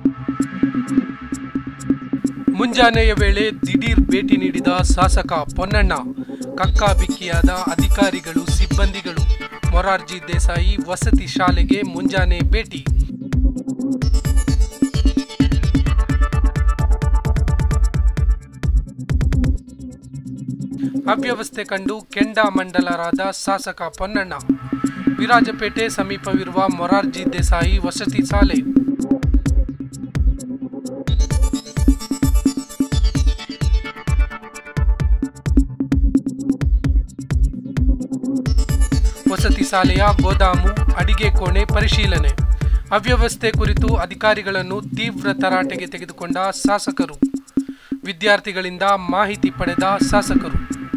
ಮುಂಜಾನೆಯ ವೇಳೆ ದಿಢೀರ್ ಭೇಟಿ ನೀಡಿದ ಶಾಸಕ ಪೊನ್ನಣ್ಣ ಕಕ್ಕಾಬಿಕ್ಕಿಯಾದ ಅಧಿಕಾರಿಗಳು ಸಿಬ್ಬಂದಿಗಳು ಮೊರಾರ್ಜಿ ದೇಸಾಯಿ ವಸತಿ ಶಾಲೆಗೆ ಮುಂಜಾನೆ ಭೇಟಿ ಅವ್ಯವಸ್ಥೆ ಕಂಡು ಕೆಂಡಾಮಂಡಲರಾದ ಶಾಸಕ ಪೊನ್ನಣ್ಣ ವಿರಾಜಪೇಟೆ ಸಮೀಪವಿರುವ ಮೊರಾರ್ಜಿ ದೇಸಾಯಿ ವಸತಿ ಶಾಲೆ ವಸತಿ ಶಾಲೆಯ ಗೋದಾಮು ಅಡಿಗೆ ಕೋಣೆ ಪರಿಶೀಲನೆ ಅವ್ಯವಸ್ಥೆ ಕುರಿತು ಅಧಿಕಾರಿಗಳನ್ನು ತೀವ್ರ ತರಾಟೆಗೆ ತೆಗೆದುಕೊಂಡ ಶಾಸಕರು ವಿದ್ಯಾರ್ಥಿಗಳಿಂದ ಮಾಹಿತಿ ಪಡೆದ ಶಾಸಕರು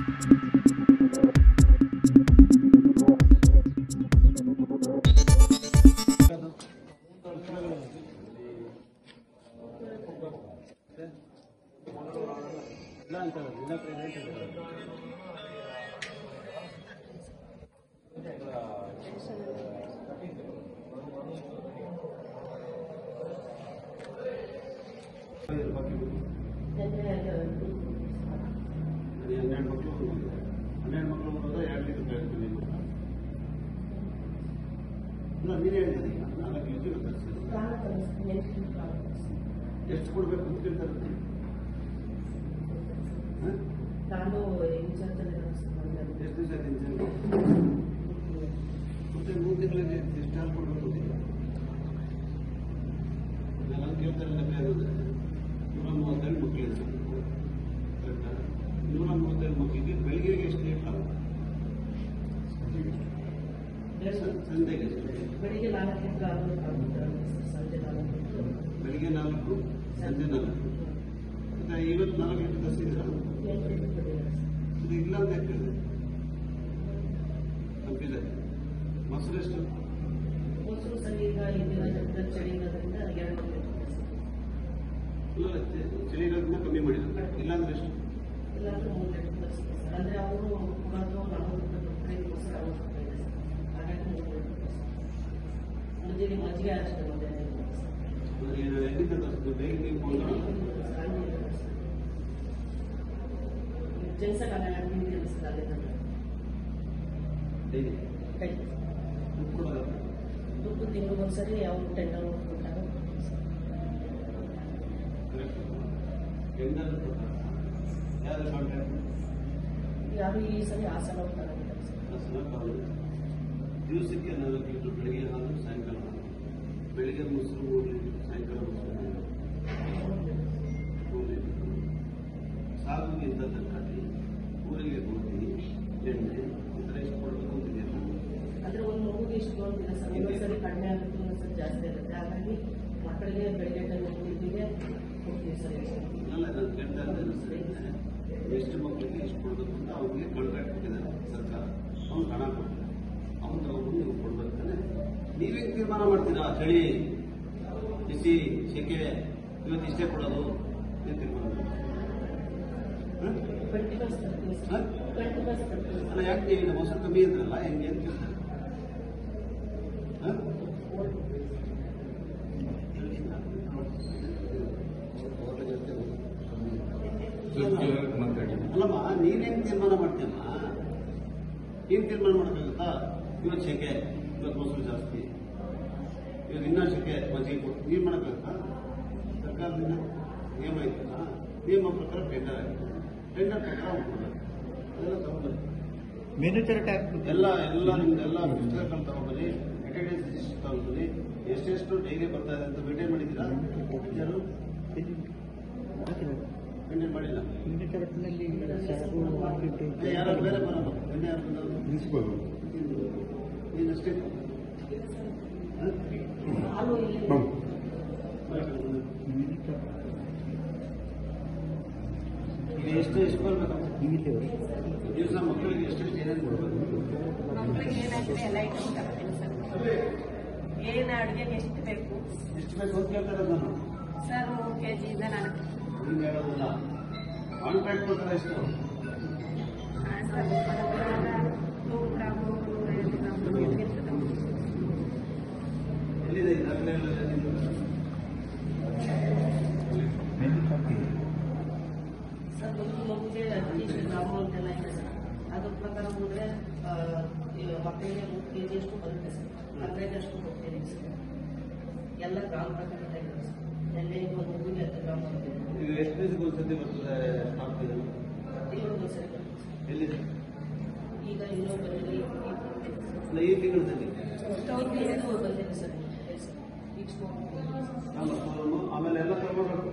ಹನ್ನೆರಡು ಮಕ್ಕಳು ಹನ್ನೆರಡು ಮಕ್ಕಳು ಬರೋದು ಎರಡು ಲೀಟರ್ ಬೆಳೆಸ್ತೀನಿ ಇಲ್ಲ ನೀನೇ ಹೇಳಿದೆ ಈಗ ನಾಲ್ಕು ಲೀಟರ್ ತರಿಸಿ ಎಷ್ಟು ಕೊಡ್ಬೇಕು ಅಂತ ಕೇಳ್ತಾರೆ ಹಾಂ? ನಾನು ಇಂಚಂತಲೇ ಎಷ್ಟು ದಿವಸ ತಿಂತೀನಿ ಮತ್ತೆ ಮೂರು ತಿಂಗಳಲ್ಲಿ ಎಷ್ಟು ಹಾಲು ಕೊಡ್ಬೇಕು ಅಂತ ನಾನು ಕೇಳ್ತಾರೆ ಲೆಕ್ಕ ನೂರ ಮೂವತ್ತೆರಡು ಮಕ್ಕಳಿದೆ ಕರೆಕ್ಟಾ ನೂರ ಮೂವತ್ತೆರಡು ಮಕ್ಕಳಿಗೆ ಬೆಳಿಗ್ಗೆಗೆ ಎಷ್ಟು ಲೀಟರ್ ಹಾಲು ಸ- ಸಂಜೆಗೆ ಎಷ್ಟು ಬೆಳಿಗ್ಗೆ ನಾಲ್ಕಿಂದ ಆಗುತ್ತೆ ಸಂಜೆ ನಾಲ್ಕು ಬೆಳಿಗ್ಗೆ ನಾಲ್ಕು ಸಂಜೆ ನಾಲ್ಕು ಮತ್ತೆ ಇವತ್ತು ನಾಲ್ಕು ಲೀಟರ್ ತರಿಸಿದ್ದೀರಾ ಇದು ಇಲ್ಲ ಅಂತ ಯಾಕೆ ಹೇಳಿದೆ ತಪ್ಪಿದೆ ಮೊಸರು ಎಷ್ಟು ಮೊಸರು ಸರಿ ಈಗ ಇಂದಿನ ಜನರ ಚಳಿ ಇರೋದ್ರಿಂದ ಎರಡು ಇಲ್ಲ ಚಳಿಗಾಲದಿಂದ ಕಮ್ಮಿ ಮಾಡಿದ್ರು ಇಲ್ಲಾಂದ್ರೆ ಎಷ್ಟು ಇಲ್ಲಾಂದ್ರೆ ಮೂರು ಲೀಟರ್ ತರಿಸ್ತೀವಿ ಸರ್ ಅಂದರೆ ಅವರು ಮೊದಲು ನಲವತ್ತು ರೂಪಾಯಿ ಮೊಸರು ಅರವತ್ತು ರೂಪಾಯಿ ಇದೆ ಸರ್ ಹಾಗಾಗಿ ಮೂರು ಲೀಟರ್ ತರಿಸ್ತೀವಿ ಮುಂಜಾನೆ ಮಜ್ಜಿಗೆ ಅಷ್ಟೇ ಒಂದೇ ಅಂದ್ರೆ ಇದು ಎಲ್ಲಿಂದ ತರಿಸಿದ್ದು ಬೇಗ ನೀವು ಫೋನ್ ಜನ್ಸನ್ ಅಂಗಡಿ ಸರ್ ಅಲ್ಲೇ ಡೈಲಿ ಕೈ ದುಡ್ಡು ಕೊಡೋದು ದುಡ್ಡು ತಿಂಗಳು ಒಂದ್ಸರಿ ಅವ್ರು ಟೆನ್ ಅವರ್ ಕೊಟ್ಟಾಗ ಕರೆಕ್ಟ್ ಹೆಂಗಾದ್ರೂ ಕೊಡ್ತಾರೆ ಯಾರು ಕಾಂಟ್ಯಾಕ್ಟ್ ಯಾರು ಈ ಸಲ ಆ ಸಲ ಹೋಗ್ತಾರೆ ದಿವಸಕ್ಕೆ ನಾಲ್ಕು ಲೀಟರ್ ಬೆಳಿಗ್ಗೆ ಹಾಲು ಸಾಯಂಕಾಲ ಹಾಲು ಬೆಳಿಗ್ಗೆ ಮೊಸರು ಮೂರು ಲೀಟರ್ ಸಾಯಂಕಾಲ ಮೊಸರು ಮೂರು ಲೀಟರ್ ಸಾಗುಗೆ ಇಂಥ ತರಕಾರಿ ಊರಿಗೆ ಗೋಧಿ ಎಣ್ಣೆ ಈ ಥರ ಎಷ್ಟು ಕೊಡಬೇಕು ಅಂತಿದೆಯಲ್ಲ ಅಂದ್ರೆ ಒಂದು ಮಗುಗೆ ಇಷ್ಟು ಅಂತಿಲ್ಲ ಸರ್ ಒಂದೊಂದ್ಸರಿ ಕಡಿಮೆ ಆಗುತ್ತೆ ಒಂದೊಂದ್ಸರಿ ಜಾಸ್ತಿ ಆಗುತ್ತೆ ಹಾಗಾಗಿ ಮಕ್ಕಳಿಗೆ ಬೆಳಿಗ್ಗೆ ಟೈಮ್ ತಿಂಡಿಗೆ ಕೊಡ್ತೀವಿ ಸರ್ ಅಲ್ಲ ನಾನು ಕೇಳ್ತಾ ಇದ್ದೇನೆ ಎಷ್ಟು ಮಕ್ಕಳಿಗೆ ಎಷ್ಟು ಕೊಡಬೇಕು ಅಂತ ಅವ್ರಿಗೆ ಕಾಂಟ್ರಾಕ್ಟ್ ಕೊಟ್ಟಿದ್ದಾರೆ ಸರ್ಕಾರ ಅವ್ನು ಹಣ ಕೊಡ್ತಾರೆ ಅವ್ನು ತಗೊಂಡು ನೀವು ಕೊಡ್ಬೇಕಾನೆ ನೀವೇ ತೀರ್ಮಾನ ಮಾಡ್ತೀರಾ ಚಳಿ ಬಿಸಿ ಸೆಕೆ ಇವತ್ತು ಇಷ್ಟೇ ಕೊಡೋದು ನೀವು ತೀರ್ಮಾನ ಮಾಡ್ತೀರಾ ಹ? ಟ್ವೆಂಟಿ ಬಸ್ ತರ್ತೀವಿ ಹ? ಸರ್ ಟ್ವೆಂಟಿ ಬಸ್ ತರ್ತೀವಿ ಅಲ್ಲ ಯಾಕೆ ನೀವು ಈಗ ಮೊಸರು ಕಮ್ಮಿ ಇದ್ರಲ್ಲ ಹೆಂಗೆ ಅಂತ ಕೇಳ್ತಾರೆ ಹ? ಅಲ್ಲಮ್ಮ ನೀನ್ ಹೆಂಗ್ ತೀರ್ಮಾನ ಮಾಡ್ತೀಯಮ್ಮ ನೀನ್ ತೀರ್ಮಾನ ಮಾಡಕ್ಕಾಗತ್ತಾ ಇವತ್ತು ಶೆಕೆ ಇವತ್ತು ಮೊಸರು ಜಾಸ್ತಿ ಇವತ್ತು ಇನ್ನೂ ಶೆಕೆ ಮಜ್ಜಿಗೆ ಕೊಟ್ಟು ನೀನ್ ಮಾಡಕ್ಕಾಗತ್ತಾ ಸರ್ಕಾರದಿಂದ ನಿಯಮ ಐತಲ್ಲ ನಿಯಮ ಪ್ರಕಾರ ಟೆಂಡರ್ ಆಗಿದೆ ಟೆಂಡರ್ ಪ್ರಕಾರ ಅವ್ರು ಕೊಡ್ಬೇಕು ಅದೆಲ್ಲ ತಗೊಂಡ್ಬನ್ನಿ ಮೆನು ಚಾರ್ಟ್ ಹಾಕ್ಬಿಟ್ಟು ಎಲ್ಲ ಎಲ್ಲ ನಿಮ್ದೆಲ್ಲ ಪುಸ್ತಕಗಳು ತಗೊಂಡ್ಬನ್ನಿ ಅಟೆಂಡೆನ್ಸ್ ರಿಜಿಸ್ಟರ್ ತಗೊಂಡ್ಬನ್ನಿ ಎಷ್ಟೆಷ್ಟು ಡೈಲಿ ಬರ್ತಾ ಇದೆ ಅಂತ ಮೇಂಟೈನ್ ಮಾಡಿದ್ದೀರಾ ಯಾರು ಮೇಂಟೈನ್ ಮಾಡಿಲ್ಲ ಮೆನು ಚಾರ್ಟ್ನಲ್ಲಿ ಸಾಗು ಮಾರ್ಕೆಟ್ ಏ, ಯಾರಾದ್ರು ಬೇರೆ ಬರೋದು ನಿನ್ನೆ ಯಾರು ಬಂದವರು ಪ್ರಿನ್ಸಿಪಲ್ ನೀನಷ್ಟೇ ಹ? ಹಾಲು ಇಲ್ಲಿ ಮೆನು ಚಾರ್ಟ್ ಈಗ ಎಷ್ಟು ಎಷ್ಟು ಬರ್ಬೇಕು ಇಲ್ಲಿ ದಿವಸ ಮಕ್ಕಳಿಗೆ ಎಷ್ಟೆಷ್ಟು ಏನೇನು ಕೊಡಬೇಕು ಮಕ್ಕಳಿಗೆ ಏನಾಗಿದೆ ಎಲ್ಲ ಐಟಮ್ ತರ್ತೀನಿ ಸರ್ ಏನು ಅಡುಗೆಗೆ ಎಷ್ಟು ಬೇಕು ಎಷ್ಟು ಬೇಕು ಅಂತ ಕೇಳ್ತಾ ಇರೋದು ನಾನು ಸರ್ ಮೂರು ಕೆ ಜಿಯಿಂದ ನಾನು ಹಿಂಗೆ ಹೇಳೋದಿಲ್ಲ ಕಾಂಟ್ರಾಕ್ಟ್ ಪ್ರಕಾರ ಎಷ್ಟು ಸರ್ ನೂರು ಗ್ರಾಮ್ ನೂರೈವತ್ತು ಗ್ರಾಮ್ ಇರ್ತದೆ ಎಲ್ಲಿದೆ ಈ ದಾಖಲೆ ಎಲ್ಲ ನಿಮ್ದು? ಬೇರೆ ಮೂರು ಕೆ ಜಿಯಷ್ಟು ಬರುತ್ತೆ ಸರ್ ಹಂಡ್ರೆಡಷ್ಟು ಕೊಡ್ತೀನಿ ಸರ್ ಎಲ್ಲ ಗ್ರಾಮ ಪ್ರಕಾರ ಇದೆ ಸರ್ ಎಣ್ಣೆ ಒಂದು ಹೂವಿಗೆ ಹತ್ತು ಗ್ರಾಮ್ ಬರುತ್ತೆ ಈಗ ಎಷ್ಟು ದಿವಸಕ್ಕೆ ಒಂದ್ಸತಿ ಬರ್ತದೆ ಸ್ಟಾಕ್ ಇದೆ ತಿಂಗಳು ಸರಿ ಬರುತ್ತೆ ಸರ್ ಎಲ್ಲಿದೆ ಈಗ ಇನ್ನೂ ಬಂದಿದೆ ಅಲ್ಲ, ಈ ತಿಂಗಳಲ್ಲಿ ಇದು ಬಂದಿದೆ ಸರ್ ಈಗ ಸ್ಮೋಕ್ ಆಮೇಲೆ ಎಲ್ಲ ತಗೊಳ್ಬೇಕು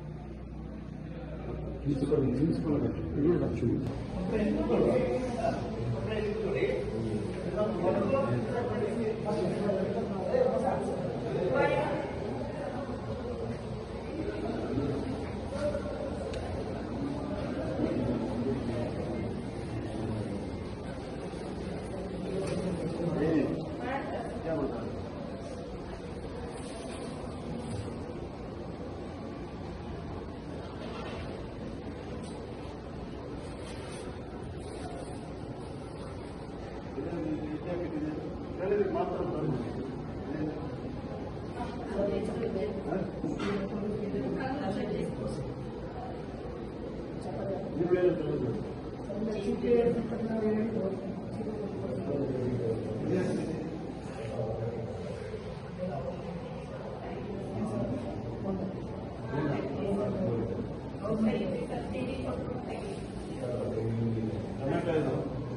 ಟೊಮೆಟೊ ಇದು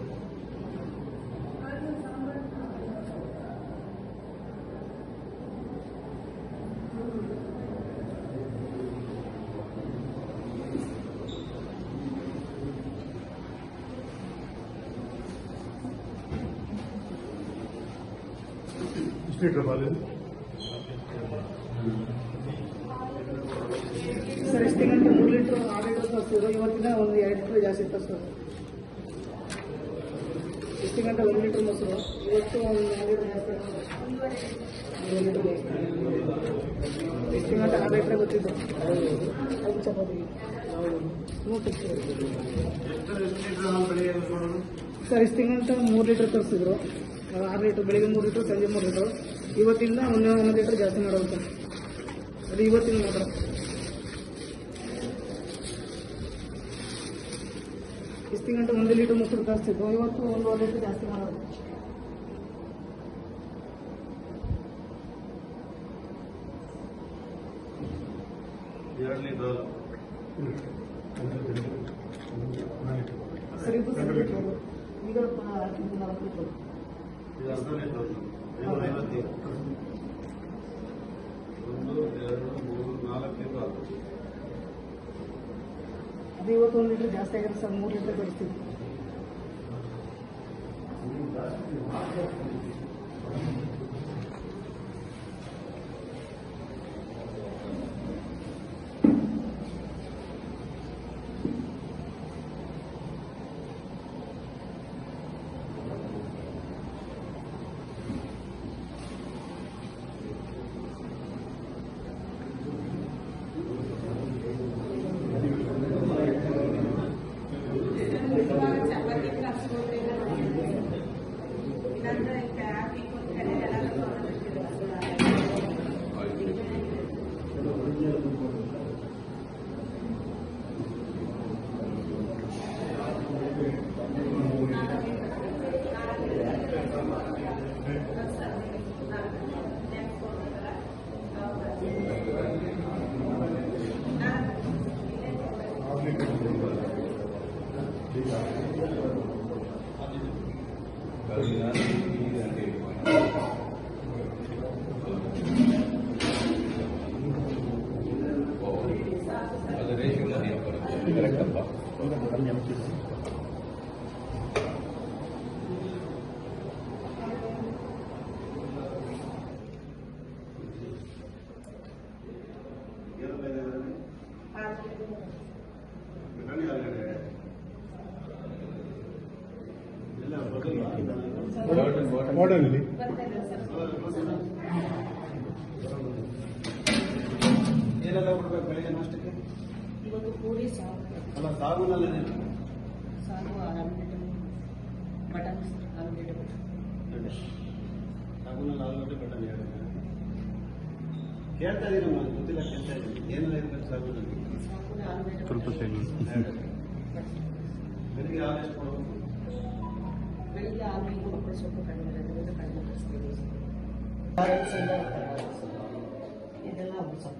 ಸರ್ ಎಷ್ಟು ತಿಂಗಳಿಗೆ ಮೂರು ಲೀಟ್ರ್ ಆರು ಲೀಟರ್ ತರಿಸಿದ್ರು ಇವತ್ತಿನ ಒಂದು ಎರಡು ಲೀಟ್ರ್ ಜಾಸ್ತಿ ಇತ್ತು ಸರ್ ಎಷ್ಟು ಗಂಟೆ ಒಂದು ಲೀಟ್ರ್ ಮೊಸರು ಇವತ್ತು ಒಂದು ಮೂರು ಲೀಟ್ರ್ ಜಾಸ್ತಿ ಆಯ್ತು. ಮೂರು ಲೀಟ್ರ್ ಜಾಸ್ತಿ ಎಷ್ಟು ಗಂಟೆ ಆರು ಲೀಟ್ರ್ ಗೊತ್ತಿದ್ದು ಐದು ಚಪಾತಿ ನೂರು ಟೆಕ್ಸ್ಟ್ ಎಷ್ಟು ಎಷ್ಟು ಲೀಟ್ರ್ ಹಾಲು ಬೆಳಿಗ್ಗೆ ಕೊಡೋದು ಸರ್ ಇಷ್ಟು ತಿಂಗಳಂತ ಮೂರು ಲೀಟ್ರ್ ತರಿಸಿದ್ರು ಆರು ಲೀಟ್ರ್ ಬೆಳಿಗ್ಗೆ ಮೂರು ಲೀಟ್ರ್ ಸಂಜೆ ಮೂರು ಲೀಟ್ರ್ ಇವತ್ತಿಂದ ಒಂದು ಒಂದು ಲೀಟ್ರ್ ಜಾಸ್ತಿ ಮಾಡೋದು ಸರ್ ಅದು ಇವತ್ತಿನ ಮಾತ್ರ ಇಷ್ಟು ಗಂಟೆ ಒಂದು ಲೀಟ್ರ್ ಮೊಸರು ತರಿಸ್ತಿದ್ದು ಇವತ್ತು ಒಂದೂವರೆ ಲೀಟ್ರ್ ಜಾಸ್ತಿ ಮಾಡೋದು ಎರಡು ಲೀಟರ್ ಸರಿ ಇದು ಸರಿ ಇದು. ಈಗ ಪ- ಇದು ನಾಲ್ಕು ಲೀಟ್ರ್. ಇದು ಅರ್ಧ ಲೀಟರ್ ಐನೂರ ಐವತ್ತೈದು ಒಂದು ಎರಡು ಮೂರು ನಾಲ್ಕು ಲೀಟರ್ ಆಗುತ್ತೆ ಅದು ಇವತ್ತು ಒಂದು ಲೀಟ್ರ್ ಜಾಸ್ತಿ ಆಗಿದೆ ಸರ್ ಮೂರು ಲೀಟ್ರ್ ತರಿಸ್ತಿದ್ದು ಚಪಾತಿ ಕಲಿಸ್ಕೊಡ್ರಿ ಇಲ್ಲಾಂದ್ರೆ ಕಾಫಿ ಕೊಡ್ತಾರೆ ಎಲ್ಲ ಏನಪ್ಪ ಇದೆ ಅದರಲ್ಲಿ? ಬಟಾಣಿ ಆಲೂಗಡ್ಡೆ. ಎಲ್ಲ ಬದಲು ಏನೆಲ್ಲ ಕೊಡ್ಬೇಕು ಬೆಳಿಗ್ಗೆ ನಾಷ್ಟಕ್ಕೆ ಇವತ್ತು ಪೂರಿ ಸಾರು ಅಲ್ಲ ಸಾಗುನಲ್ಲಿ ಏನಿಲ್ಲ ಸಾರು ಆಲೂಗಡ್ಡೆ ಬಟನ್ ಆಲೂಗಡ್ಡೆ ಬಟನ್ ಸಾಗುನಲ್ಲಿ ಆಲೂಗಡ್ಡೆ ಬಟಾಣಿ ಎರಡು ಕೇಳ್ತಾ ಇದೀನಿ ನಮ್ಮ ಗೊತ್ತಿಲ್ಲ ಕೇಳ್ತಾ ಇದ್ದೀನಿ ಏನೆಲ್ಲ ಇರ್ಬೇಕು ಸಾಗುನಲ್ಲಿ ಸಾರು ಆಲೂಗಡ್ಡೆ ಸ್ವಲ್ಪ ಬಟಾಣಿ. ಸರಿ ಎರಡು. ಬೆಳಿಗ್ಗೆ ಹಾಲು ಎಷ್ಟು ಕೊಡಬೇಕು ಬೆಳಿಗ್ಗೆ ಆರು ಗಂಟೆಗೆ ಮಕ್ಕಳು ಸ್ವಲ್ಪ ಕಡಿಮೆ ಇರೋದ್ರಿಂದ ಕಡಿಮೆ ಕಳಿಸ್ತೀವಿ ಸಂಜೆ ಬರ್ತಾರೆ. ಇದೆಲ್ಲ ಅವ್ರು ಸ್ವಲ್ಪ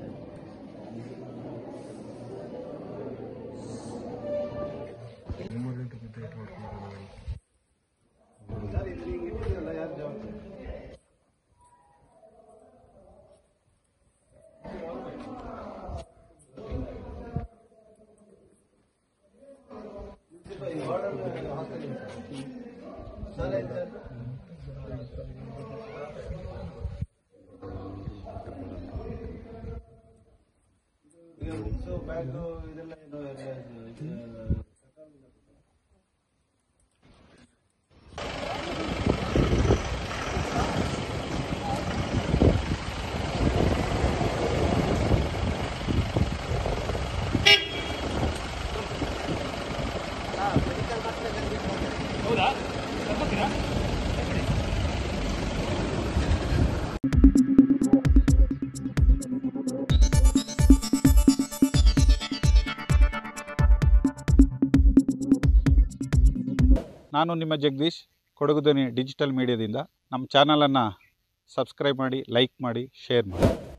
ನಾನು ನಿಮ್ಮ ಜಗದೀಶ್ ಕೊಡಗು ಧ್ವನಿ ಡಿಜಿಟಲ್ ಮೀಡಿಯಾದಿಂದ ನಮ್ಮ ಚಾನಲನ್ನು ಸಬ್ಸ್ಕ್ರೈಬ್ ಮಾಡಿ ಲೈಕ್ ಮಾಡಿ ಶೇರ್ ಮಾಡಿ